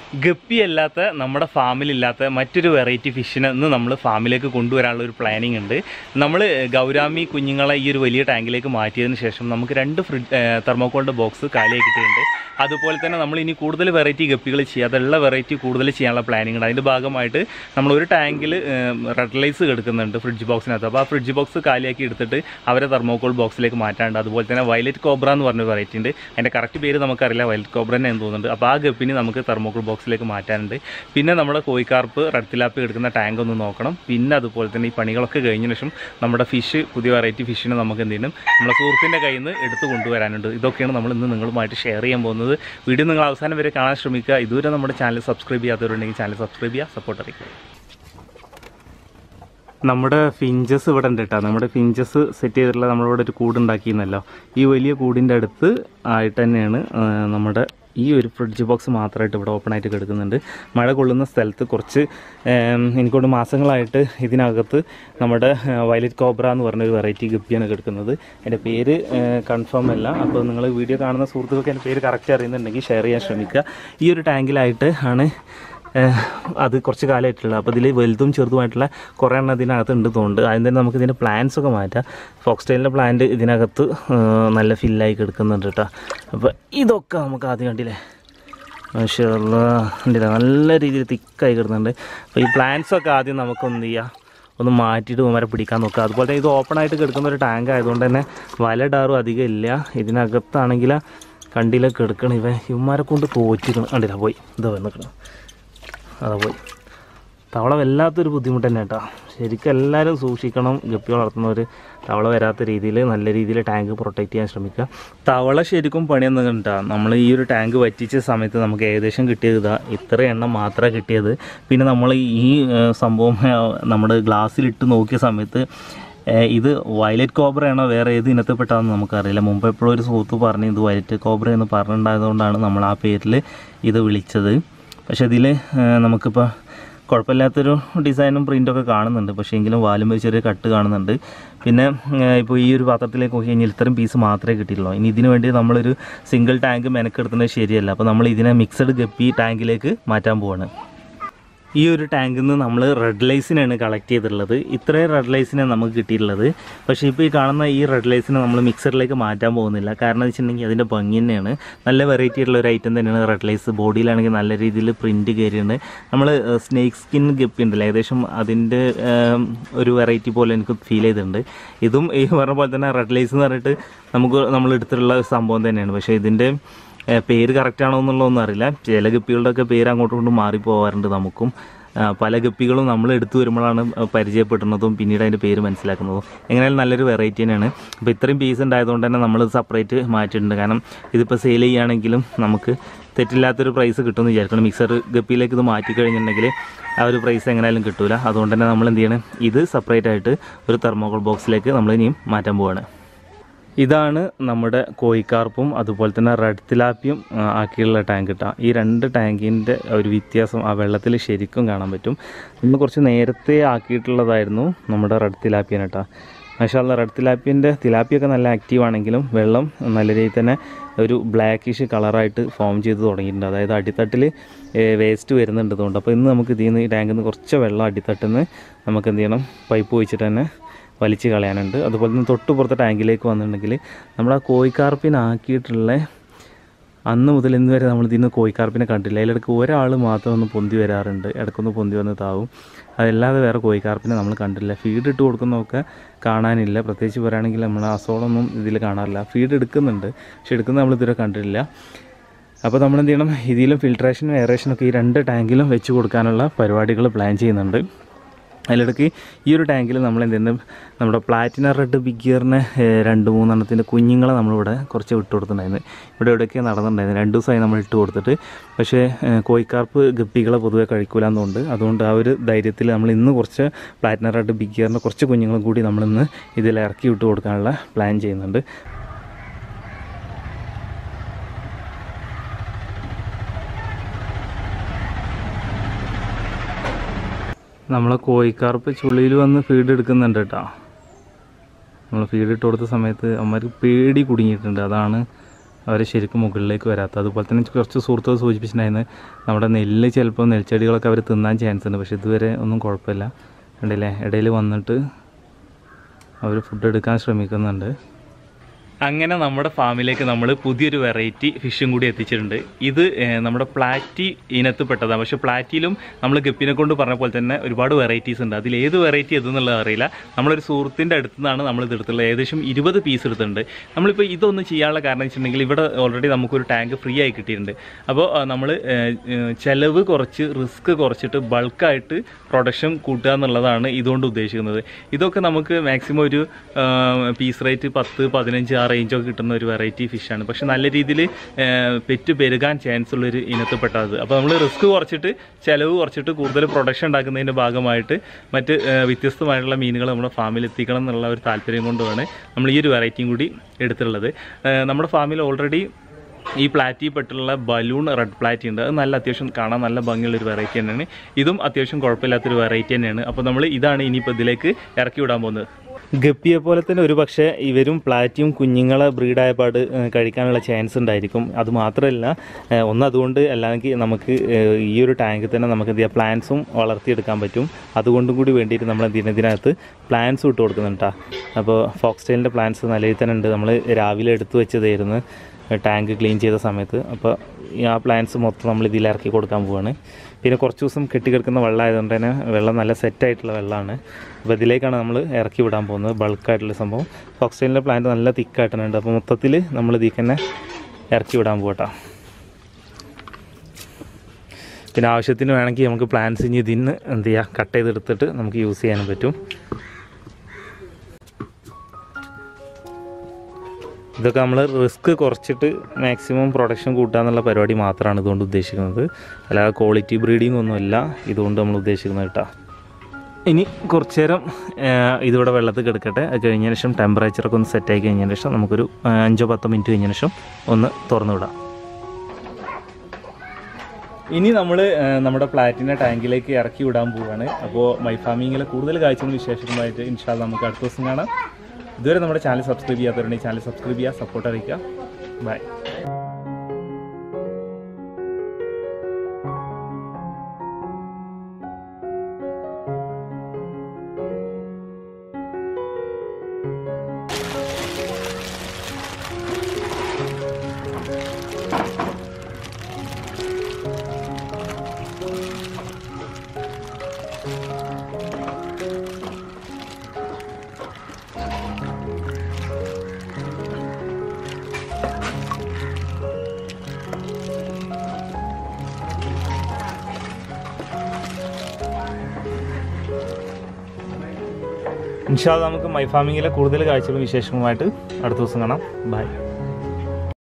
Guppy അല്ലാത്ത നമ്മുടെ ഫാമിലില്ലാത്ത മറ്റൊരു വെറൈറ്റി ഫിഷിനെ ഇന്ന് നമ്മൾ ഫാമിലേക്ക് കൊണ്ടുവരാനുള്ള ഒരു പ്ലാനിങ് ഉണ്ട് നമ്മൾ ഗൗരാമി കുഞ്ഞുങ്ങളെ ഈ ഒരു വലിയ ടാങ്കിലേക്ക് മാറ്റിയതിന് ശേഷം നമുക്ക് രണ്ട് ഫ്രിഡ് തെർമോക്കോളിൻ്റെ ബോക്സ് കാലിയാക്കിയിട്ടുണ്ട് അതുപോലെ തന്നെ നമ്മൾ ഇനി കൂടുതൽ വെറൈറ്റി ഗപ്പികൾ ചെയ്യാതുള്ള വെറൈറ്റി കൂടുതൽ ചെയ്യാനുള്ള പ്ലാനിങ് ഉണ്ട് അതിൻ്റെ ഭാഗമായിട്ട് നമ്മൾ ഒരു ടാങ്കിൽ റെഡ് ലൈസ് എടുക്കുന്നുണ്ട് ഫ്രിഡ്ജ് ബോക്സിനകത്ത് അപ്പോൾ ആ ഫ്രിഡ്ജ് ബോക്സ് കാലിയാക്കി എടുത്തിട്ട് അവരെ തെർമോക്കോൾ ബോക്സിലേക്ക് മാറ്റാണ്ട് അതുപോലെ തന്നെ വയലറ്റ് കോബ്ര എന്ന് പറഞ്ഞ വെറൈറ്റി ഉണ്ട് അതിൻ്റെ കറക്റ്റ് പേര് നമുക്കറിയില്ല വയലറ്റ് കോബ്ര തന്നെ എന്ന് തോന്നുന്നുണ്ട് അപ്പോൾ ആ ഗപ്പിന് നമുക്ക് തെർമോക്കോൾ ബോക്സിലേക്ക് മാറ്റാനുണ്ട് പിന്നെ നമ്മുടെ കോഴിക്കാർപ്പ് റെഡ് തിലാപ്പി എടുക്കുന്ന ടാങ്ക് ഒന്ന് നോക്കണം പിന്നെ അതുപോലെ തന്നെ ഈ പണികളൊക്കെ കഴിഞ്ഞ ശേഷം നമ്മുടെ ഫിഷ് പുതിയ വെറൈറ്റി ഫിഷിനെ നമുക്ക് എന്ത് ചെയ്യണം നമ്മുടെ സുഹൃത്തിൻ്റെ കയ്യിൽ നിന്ന് എടുത്ത് കൊണ്ടുവരാനുണ്ട് ഇതൊക്കെയാണ് നമ്മൾ ഇന്ന് നിങ്ങളുമായിട്ട് ഷെയർ ചെയ്യാൻ പോകുന്നത് വീഡിയോ നിങ്ങൾ അവസാനം വരെ കാണാൻ ശ്രമിക്കുക ഇതുവരെ നമ്മുടെ ചാനൽ സബ്സ്ക്രൈബ് ചെയ്യാത്തവരുണ്ടെങ്കിൽ ചാനൽ സബ്സ്ക്രൈബ് ചെയ്യുക സപ്പോർട്ട് അറിയിക്കുക നമ്മുടെ ഫിഞ്ചസ് ഇവിടെ ഉണ്ട് കേട്ടോ നമ്മുടെ ഫിഞ്ചസ് സെറ്റ് ചെയ്തിട്ടുള്ള നമ്മളിവിടെ ഒരു കൂടുണ്ടാക്കിയിരുന്നല്ലോ ഈ വലിയ കൂടിൻ്റെ അടുത്ത് ആയിട്ട് തന്നെയാണ് ആ, നമ്മുടെ ഈ ഒരു ഫ്രിഡ്ജ് ബോക്സ് മാത്രമായിട്ട് ഇവിടെ ഓപ്പൺ ആയിട്ട് കിടക്കുന്നുണ്ട് മഴ കൊള്ളുന്ന സ്ഥലത്ത് കുറച്ച് ഏം, എനിക്കൊണ്ട് മാസങ്ങളായിട്ട് ഇതിനകത്ത് നമ്മുടെ വയലറ്റ് കോബ്ര എന്ന് പറഞ്ഞൊരു വെറൈറ്റി ഗപ്പിയാണ് കിടക്കുന്നത് എൻ്റെ പേര് കൺഫേം അല്ല അപ്പോൾ നിങ്ങൾ വീഡിയോ കാണുന്ന സുഹൃത്തുക്കൾക്ക് എൻ്റെ പേര് കറക്റ്റ് അറിയുന്നുണ്ടെങ്കിൽ ഷെയർ ചെയ്യാൻ ശ്രമിക്കുക ഈ ഒരു ടാങ്കിലായിട്ട് ആണ് ഏഹ് അത് കുറച്ച് കാലമായിട്ടുള്ള അപ്പോൾ ഇതിൽ വലുതും ചെറുതുമായിട്ടുള്ള കുറേ എണ്ണം ഇതിനകത്ത് ഉണ്ട് തോന്നുന്നുണ്ട് ആദ്യം തന്നെ നമുക്ക് ഇതിൻ്റെ പ്ലാന്റ്സ് ഒക്കെ മാറ്റാം ഫോക്സ്റ്റൈലിൻ്റെ പ്ലാന്റ് ഇതിനകത്ത് ഏഹ് നല്ല ഫില്ലായി കിടക്കുന്നുണ്ട് കേട്ടോ അപ്പോൾ ഇതൊക്കെ നമുക്ക് ആദ്യം കണ്ടില്ലേ മാഷല്ല കണ്ടില്ല നല്ല രീതിയിൽ തിക്കായി കിടക്കുന്നുണ്ട് അപ്പോൾ ഈ പ്ലാന്റ്സ് ഒക്കെ ആദ്യം നമുക്ക് എന്ത് ചെയ്യാം ഒന്ന് മാറ്റിയിട്ട് വരെ പിടിക്കാൻ നോക്കുക അതുപോലെ തന്നെ ഇത് ഓപ്പൺ ആയിട്ട് കിടക്കുന്ന ഒരു ടാങ്ക് ആയതുകൊണ്ട് തന്നെ വല ഡാറും അധികം ഇല്ല ഇതിനകത്താണെങ്കിൽ കണ്ടില്ല കിടക്കണം ഇവ ഇവന്മാരെ കൊണ്ട് തോറ്റിക്കണം കണ്ടില്ല പോയി ഇതാ വന്നിക്കണം അതാ പോയി തവള വല്ലാത്തൊരു ബുദ്ധിമുട്ട് തന്നെ കേട്ടോ ശരിക്കും എല്ലാവരും സൂക്ഷിക്കണം ഗപ്പി വളർത്തുന്നവർ തവള വരാത്ത രീതിയിൽ നല്ല രീതിയിൽ ടാങ്ക് പ്രൊട്ടക്റ്റ് ചെയ്യാൻ ശ്രമിക്കുക തവള ശരിക്കും പണിയൊന്നും കണ്ടാ നമ്മൾ ഈ ഒരു ടാങ്ക് വറ്റിച്ച സമയത്ത് നമുക്ക് ഏകദേശം കിട്ടിയത് ഇതാ ഇത്ര എണ്ണം മാത്രമേ കിട്ടിയത് പിന്നെ നമ്മൾ ഈ ഏഹ്, സംഭവം ഏഹ്, നമ്മുടെ ഗ്ലാസ്സിലിട്ട് നോക്കിയ സമയത്ത് ഏഹ്, ഇത് വയലറ്റ് കോബ്രയാണോ വേറെ ഏത് ഇനത്തിൽപ്പെട്ടാണെന്ന് നമുക്കറിയില്ല മുമ്പ് എപ്പോഴും ഒരു സുഹൃത്ത് പറഞ്ഞു ഇത് വയലറ്റ് കോബ്ര എന്ന് പറഞ്ഞിട്ടുണ്ടായതുകൊണ്ടാണ് നമ്മൾ ആ പേരിൽ ഇത് വിളിച്ചത് പക്ഷേ ഇതിൽ നമുക്കിപ്പോൾ കുഴപ്പമില്ലാത്തൊരു ഡിസൈനും പ്രിൻ്റൊക്കെ കാണുന്നുണ്ട് പക്ഷേ എങ്കിലും വാലും ഒരു ചെറിയ കട്ട് കാണുന്നുണ്ട് പിന്നെ ഇപ്പോൾ ഈ ഒരു പാത്രത്തിലേക്ക് നോക്കി കഴിഞ്ഞാൽ ഇത്രയും പീസ് മാത്രമേ കിട്ടിയുള്ളൂ ഇനി ഇതിന് വേണ്ടി നമ്മളൊരു സിംഗിൾ ടാങ്ക് മെനക്കെടുത്തുന്നത് ശരിയല്ല അപ്പോൾ നമ്മൾ ഇതിനെ മിക്സഡ് ഗപ്പി ടാങ്കിലേക്ക് മാറ്റാൻ പോവാണ് ഈ ഒരു ടാങ്കിൽ നിന്ന് നമ്മൾ റെഡ് ലൈസിനാണ് കളക്ട് ചെയ്തിട്ടുള്ളത് ഇത്രയും റെഡ് ലൈസിനെ നമുക്ക് കിട്ടിയിട്ടുള്ളത് പക്ഷേ ഇപ്പോൾ ഈ കാണുന്ന ഈ റെഡ് ലൈസിനെ നമ്മൾ മിക്സറിലേക്ക് മാറ്റാൻ പോകുന്നില്ല കാരണം എന്ന് വെച്ചിട്ടുണ്ടെങ്കിൽ അതിൻ്റെ ഭംഗി തന്നെയാണ് നല്ല വെറൈറ്റി ആയിട്ടുള്ള ഒരു ഐറ്റം തന്നെയാണ് റെഡ് ലൈസ് ബോഡിയിലാണെങ്കിൽ നല്ല രീതിയിൽ പ്രിൻറ്റ് കയറിയുണ്ട് നമ്മൾ സ്നേക്ക് സ്കിൻ ഗപ്പി ഉണ്ടല്ലോ ഏകദേശം അതിൻ്റെ ഏം, ഒരു വെറൈറ്റി പോലെ എനിക്ക് ഫീൽ ചെയ്തിട്ടുണ്ട് ഇതും ഈ പറഞ്ഞ പോലെ തന്നെ റെഡ് ലൈസ് എന്ന് പറഞ്ഞിട്ട് നമുക്ക് നമ്മൾ എടുത്തിട്ടുള്ള ഒരു സംഭവം തന്നെയാണ് പക്ഷേ ഇതിൻ്റെ ഏഹ് പേര് കറക്റ്റ് ആണോ എന്നുള്ളതൊന്നും അറിയില്ല ചില ഗപ്പികളുടെയൊക്കെ പേര് അങ്ങോട്ടും ഇങ്ങോട്ടും മാറിപ്പോവാറുണ്ട് നമുക്കും ആ, പല ഗപ്പികളും നമ്മൾ എടുത്തു വരുമ്പോഴാണ് പരിചയപ്പെടുന്നതും പിന്നീട് അതിൻ്റെ പേര് മനസ്സിലാക്കുന്നതും എങ്ങനെയായാലും നല്ലൊരു വെറൈറ്റി തന്നെയാണ് അപ്പോൾ ഇത്രയും പീസ് ഉണ്ടായതുകൊണ്ട് തന്നെ നമ്മൾ സെപ്പറേറ്റ് മാറ്റിയിട്ടുണ്ട് കാരണം ഇതിപ്പോൾ സെയിൽ ചെയ്യുകയാണെങ്കിലും നമുക്ക് തെറ്റില്ലാത്തൊരു പ്രൈസ് കിട്ടുമെന്ന് വിചാരിക്കണം മിക്സർ ഗപ്പിയിലേക്ക് ഇത് മാറ്റി കഴിഞ്ഞിട്ടുണ്ടെങ്കിൽ ആ ഒരു പ്രൈസ് എങ്ങനെയായാലും കിട്ടൂല അതുകൊണ്ട് തന്നെ നമ്മൾ എന്ത് ചെയ്യണം ഇത് സെപ്പറേറ്റ് ആയിട്ട് ഒരു തെർമോകോൾ ബോക്സിലേക്ക് നമ്മൾ ഇനിയും മാറ്റാൻ പോവുകയാണ് ഇതാണ് നമ്മുടെ കോഴിക്കാർപ്പും അതുപോലെ തന്നെ റെഡ് തിലാപ്പിയും ആ, ആക്കിയുള്ള ടാങ്ക് കേട്ടോ ഈ രണ്ട് ടാങ്കിൻ്റെ ഒരു വ്യത്യാസം ആ വെള്ളത്തിൽ ശരിക്കും കാണാൻ പറ്റും ഇന്ന് കുറച്ച് നേരത്തെ ആക്കിയിട്ടുള്ളതായിരുന്നു നമ്മുടെ റെഡ് തിലാപ്പിയൻ കേട്ടോ മഷാല്ല റെഡ് തിലാപ്പിയൻ്റെ തിലാപ്പിയൊക്കെ നല്ല ആക്റ്റീവ് ആണെങ്കിലും വെള്ളം നല്ല രീതിയിൽ തന്നെ ഒരു ബ്ലാക്കിഷ് കളറായിട്ട് ഫോം ചെയ്ത് തുടങ്ങിയിട്ടുണ്ട് അതായത് അടിത്തട്ടിൽ വേസ്റ്റ് വരുന്നുണ്ട് അതുകൊണ്ട് അപ്പോൾ ഇന്ന് നമുക്ക് ഇതിൽ നിന്ന് ഈ ടാങ്കിൽ നിന്ന് കുറച്ച് വെള്ളം അടിത്തട്ടിൽ നിന്ന് നമുക്ക് എന്ത് ചെയ്യണം പൈപ്പ് വെച്ചിട്ട് തന്നെ വലിച്ച് കളയാനുണ്ട് അതുപോലെ തന്നെ തൊട്ട് പുറത്തെ ടാങ്കിലേക്ക് വന്നിട്ടുണ്ടെങ്കിൽ നമ്മൾ ആ കോഴിക്കാർപ്പിനാക്കിയിട്ടുള്ള അന്ന് മുതൽ ഇന്ന് വരെ നമ്മൾ ഇതിന്ന് കോഴിക്കാർപ്പിനെ കണ്ടില്ല അതിലിടയ്ക്ക് ഒരാൾ മാത്രം ഒന്ന് പൊന്തി വരാറുണ്ട് ഇടയ്ക്കൊന്ന് പൊന്തി വന്ന് താവും അതല്ലാതെ വേറെ കോഴിക്കാർപ്പിനെ നമ്മൾ കണ്ടില്ല ഫീഡ് ഇട്ട് കൊടുക്കുന്നതൊക്കെ കാണാനില്ല പ്രത്യേകിച്ച് പറയുകയാണെങ്കിൽ നമ്മൾ അസോളൊന്നും ഇതിൽ കാണാറില്ല ഫീഡ് എടുക്കുന്നുണ്ട് പക്ഷെ എടുക്കുന്നത് നമ്മൾ ഇതുവരെ കണ്ടിട്ടില്ല അപ്പോൾ നമ്മൾ എന്ത് ചെയ്യണം ഇതിലും ഫിൽട്രേഷനും എയറേഷനും ഒക്കെ ഈ രണ്ട് ടാങ്കിലും വെച്ച് കൊടുക്കാനുള്ള പരിപാടികൾ പ്ലാൻ ചെയ്യുന്നുണ്ട് അതിലിടയ്ക്ക് ഈ ഒരു ടാങ്കിൽ നമ്മൾ എന്തെങ്കിലും നമ്മുടെ പ്ലാറ്റിന റെഡ് ബിഗ് ഗിയറിന് രണ്ട് മൂന്നെണ്ണത്തിൻ്റെ കുഞ്ഞുങ്ങളെ നമ്മളിവിടെ കുറച്ച് വിട്ട് കൊടുത്തിട്ടുണ്ടായിരുന്നു ഇവിടെ എവിടെയൊക്കെ നടന്നിട്ടുണ്ടായിരുന്നു രണ്ട് ദിവസമായി നമ്മൾ ഇട്ട് കൊടുത്തിട്ട് പക്ഷേ ഏഹ്, കോഴിക്കാർപ്പ് ഗപ്പികളെ പൊതുവെ കഴിക്കൂലെന്നുണ്ട് അതുകൊണ്ട് ആ ഒരു ധൈര്യത്തിൽ നമ്മൾ ഇന്ന് കുറച്ച് പ്ലാറ്റിന റെഡ് ബിഗ് ഗിയറിൻ്റെ കുറച്ച് കുഞ്ഞുങ്ങളും കൂടി നമ്മളിന്ന് ഇതിൽ ഇറക്കി വിട്ട് കൊടുക്കാനുള്ള പ്ലാൻ ചെയ്യുന്നുണ്ട് നമ്മളെ കോഴിക്കാർപ്പ് ചുള്ളിയിൽ വന്ന് ഫീഡ് എടുക്കുന്നുണ്ട് കേട്ടോ നമ്മൾ ഫീഡ് ഇട്ട് കൊടുത്ത സമയത്ത് അവന്മാർക്ക് പേടി കുടുങ്ങിയിട്ടുണ്ട് അതാണ് അവർ ശരിക്കും മുകളിലേക്ക് വരാത്ത അതുപോലെ തന്നെ കുറച്ച് സുഹൃത്തുക്കൾ സൂചിപ്പിച്ചിട്ടുണ്ടായിരുന്നു നമ്മുടെ നെല്ല് ചിലപ്പോൾ നെൽച്ചെടികളൊക്കെ അവർ തിന്നാൻ ചാൻസ് ഉണ്ട് പക്ഷേ ഇതുവരെ ഒന്നും കുഴപ്പമില്ല കണ്ടില്ലേ ഇടയിൽ വന്നിട്ട് അവർ ഫുഡ് എടുക്കാൻ ശ്രമിക്കുന്നുണ്ട് അങ്ങനെ നമ്മുടെ ഫാമിലേക്ക് നമ്മൾ പുതിയൊരു വെറൈറ്റി ഫിഷും കൂടി എത്തിച്ചിട്ടുണ്ട് ഇത് ഏഹ്, നമ്മുടെ പ്ലാറ്റി ഇനത്തിൽപ്പെട്ടതാണ് പക്ഷേ പ്ലാറ്റിയിലും നമ്മൾ ഗപ്പിനെ കൊണ്ട് പറഞ്ഞ പോലെ തന്നെ ഒരുപാട് വെറൈറ്റീസ് ഉണ്ട് അതിൽ ഏത് വെറൈറ്റി എന്നുള്ളത് അറിയില്ല നമ്മളൊരു സുഹൃത്തിൻ്റെ അടുത്ത് നിന്നാണ് നമ്മൾ ഇത് എടുത്തുള്ളത് ഏകദേശം ഇരുപത് പീസ് എടുത്തിട്ടുണ്ട് നമ്മളിപ്പോൾ ഇതൊന്നും ചെയ്യാനുള്ള കാരണം വെച്ചിട്ടുണ്ടെങ്കിൽ ഇവിടെ ഓൾറെഡി നമുക്കൊരു ടാങ്ക് ഫ്രീ ആയി കിട്ടിയിട്ടുണ്ട് അപ്പോൾ നമ്മൾ ചിലവ് കുറച്ച് റിസ്ക് കുറച്ചിട്ട് ബൾക്കായിട്ട് പ്രൊഡക്ഷൻ കൂട്ടുക എന്നുള്ളതാണ് ഇതുകൊണ്ട് ഉദ്ദേശിക്കുന്നത് ഇതൊക്കെ നമുക്ക് മാക്സിമം ഒരു പീസ് റേറ്റ് പത്ത് പതിനഞ്ച് ആ റേഞ്ചൊക്കെ കിട്ടുന്ന ഒരു വെറൈറ്റി ഫിഷാണ് പക്ഷെ നല്ല രീതിയിൽ പെറ്റ് പെരുകാൻ ചാൻസ് ഉള്ളൊരു ഇനത്തിൽപ്പെട്ടത് അപ്പോൾ നമ്മൾ റിസ്ക് കുറച്ചിട്ട് ചിലവ് കുറച്ചിട്ട് കൂടുതൽ പ്രൊഡക്ഷൻ ഉണ്ടാക്കുന്നതിൻ്റെ ഭാഗമായിട്ട് മറ്റ് ആ, വ്യത്യസ്തമായിട്ടുള്ള മീനുകൾ നമ്മുടെ ഫാമിൽ എത്തിക്കണം എന്നുള്ള ഒരു താല്പര്യം കൊണ്ടുമാണ് നമ്മൾ ഈ ഒരു വെറൈറ്റിയും കൂടി എടുത്തിട്ടുള്ളത് ആ, നമ്മുടെ ഫാമിൽ ഓൾറെഡി ഈ പ്ലാറ്റി പെട്ടുള്ള ബലൂൺ റെഡ് പ്ലാറ്റി ഉണ്ട് അത് നല്ല അത്യാവശ്യം കാണാൻ നല്ല ഭംഗിയുള്ള ഒരു വെറൈറ്റി തന്നെയാണ് ഇതും അത്യാവശ്യം കുഴപ്പമില്ലാത്തൊരു വെറൈറ്റി തന്നെയാണ് അപ്പോൾ നമ്മൾ ഇതാണ് ഇനിയിപ്പോൾ ഇതിലേക്ക് ഇറക്കി വിടാൻ പോകുന്നത് ഗപ്പിയെ പോലെ തന്നെ ഒരു പക്ഷേ ഇവരും പ്ലാറ്റിയും കുഞ്ഞുങ്ങളെ ബ്രീഡായ പാട് ഏഹ്, കഴിക്കാനുള്ള ചാൻസ് ഉണ്ടായിരിക്കും അത് മാത്രമല്ല ഏഹ്, ഒന്ന് അതുകൊണ്ട് അല്ലെങ്കിൽ നമുക്ക് ഏഹ്, ഈ ഒരു ടാങ്കിൽ തന്നെ നമുക്ക് എന്ത് ചെയ്യാം പ്ലാന്റ്സും വളർത്തിയെടുക്കാൻ പറ്റും അതുകൊണ്ടും കൂടി വേണ്ടിയിട്ട് നമ്മൾ എന്ത് ചെയ്യുന്നത് ഇതിനകത്ത് പ്ലാന്റ്സ് ഇട്ട് കൊടുക്കുന്നുണ്ട് ട്ടോ. അപ്പോൾ ഫോക്സ്റ്റൈലിൻ്റെ പ്ലാന്റ്സ് നല്ല രീതിയിൽ തന്നെ ഉണ്ട് നമ്മൾ രാവിലെ എടുത്തു വെച്ചതായിരുന്നു ടാങ്ക് ക്ലീൻ ചെയ്ത സമയത്ത് അപ്പോൾ ഈ ആ പ്ലാന്റ്സ് മൊത്തം നമ്മൾ ഇതിൽ ഇറക്കി കൊടുക്കാൻ പോവാണ് പിന്നെ കുറച്ച് ദിവസം കെട്ടിക്കിടക്കുന്ന വെള്ളമായതുകൊണ്ട് തന്നെ വെള്ളം നല്ല സെറ്റായിട്ടുള്ള വെള്ളമാണ് അപ്പോൾ ഇതിലേക്കാണ് നമ്മൾ ഇറക്കി വിടാൻ പോകുന്നത് ബൾക്കായിട്ടുള്ള സംഭവം ഓക്സിജനിലെ പ്ലാന്റ് നല്ല തിക്കായിട്ടുണ്ട് അപ്പോൾ മൊത്തത്തിൽ നമ്മൾ ഇതിൽ തന്നെ ഇറക്കി വിടാൻ പോകട്ടോ പിന്നെ ആവശ്യത്തിന് വേണമെങ്കിൽ നമുക്ക് പ്ലാന്റ്സ് ഇനി ഇതിന് എന്ത് ചെയ്യുക കട്ട് ചെയ്തെടുത്തിട്ട് നമുക്ക് യൂസ് ചെയ്യാനും പറ്റും ഇതൊക്കെ നമ്മൾ റിസ്ക് കുറച്ചിട്ട് മാക്സിമം പ്രൊഡക്ഷൻ കൂട്ടുക എന്നുള്ള പരിപാടി മാത്രമാണ് ഇതുകൊണ്ട് ഉദ്ദേശിക്കുന്നത് അല്ലാതെ ക്വാളിറ്റി ബ്രീഡിംഗ് ഒന്നുമല്ല ഇതുകൊണ്ട് നമ്മൾ ഉദ്ദേശിക്കുന്നത് കേട്ടോ ഇനി കുറച്ച് നേരം ആ, ഇതിവിടെ വെള്ളത്തിൽ കിടക്കട്ടെ അത് കഴിഞ്ഞതിന് ശേഷം ടെമ്പറേച്ചറൊക്കെ ഒന്ന് സെറ്റായി കഴിഞ്ഞതിന് ശേഷം നമുക്കൊരു ആ, അഞ്ചോ പത്തോ മിനിറ്റ് കഴിഞ്ഞതിന് ശേഷം ഒന്ന് തുറന്നു വിടാം ഇനി നമ്മൾ നമ്മുടെ പ്ലാറ്റിന ടാങ്കിലേക്ക് ഇറക്കി വിടാൻ പോവുകയാണ് അപ്പോൾ മൈ ഫാമിങ്ങിലെ കൂടുതൽ കാഴ്ചകളും വിശേഷങ്ങളുമായിട്ട് ഇൻഷാല് നമുക്ക് അടുത്ത ദിവസം കാണാം ഇതുവരെ നമ്മുടെ ചാനൽ സബ്സ്ക്രൈബ് ചെയ്യാത്തവരുണ്ടെങ്കിൽ ചാനൽ സബ്സ്ക്രൈബ് ചെയ്യുക സപ്പോർട്ട് അറിയിക്കുക ബൈ ഇൻഷാല് നമുക്ക് മൈ ഫാമിങ്ങിലെ കൂടുതൽ കാഴ്ചകളും വിശേഷങ്ങളുമായിട്ട് അടുത്ത ദിവസം കാണാം ബൈ